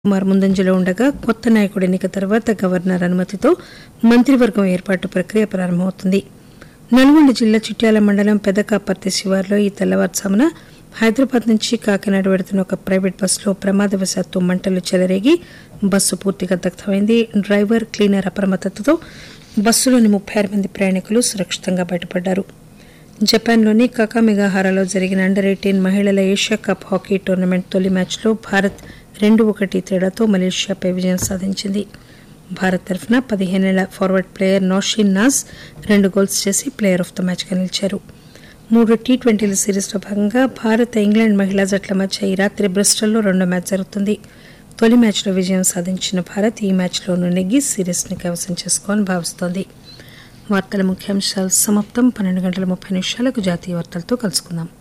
కుమార్ ముందంజలో ఉండగా కొత్త నాయకుడి ఎన్నిక తర్వాత గవర్నర్ అనుమతితో మంత్రివర్గం ఏర్పాటు ప్రక్రియ ప్రారంభమవుతుంది నల్గొండ జిల్లా చిట్యాల మండలం పెదకాపర్తి శివార్లో ఈ తెల్లవారుజామున హైదరాబాద్ నుంచి కాకినాడ వెడుతున్న ఒక ప్రైవేట్ బస్సులో ప్రమాదవశాత్తు మంటలు చెలరేగి బస్సు పూర్తిగా దగ్ధమైంది డ్రైవర్ క్లీనర్ అప్రమత్తతతో బస్సులోని ముప్పై ఆరు మంది ప్రయాణికులు సురక్షితంగా బయటపడ్డారు జపాన్లోని కకామిగాహారాలో జరిగిన అండర్ ఎయిటీన్ మహిళల ఏషియా కప్ హాకీ టోర్నమెంట్ తొలి మ్యాచ్లో భారత్ రెండు ఒకటి తేడాతో మలేషియాపై విజయం సాధించింది భారత్ తరఫున పదిహేనేళ్ల ఫార్వర్డ్ ప్లేయర్ నౌషీన్ నాజ్ రెండు గోల్స్ చేసి ప్లేయర్ ఆఫ్ ద మ్యాచ్గా నిలిచారు మూడు టీ ట్వంటీల సిరీస్లో భాగంగా భారత్ ఇంగ్లాండ్ మహిళా జట్ల మధ్య ఈ రాత్రి బ్రిస్టల్లో రెండో మ్యాచ్ జరుగుతుంది తొలి మ్యాచ్లో విజయం సాధించిన భారత్ ఈ మ్యాచ్లోనూ నెగ్గి సిరీస్ని కైవసం చేసుకోవాలని భావిస్తోంది వార్తల ముఖ్యాంశాలు సమాప్తం పన్నెండు గంటల ముప్పై నిమిషాలకు జాతీయ వార్తలతో కలుసుకుందాం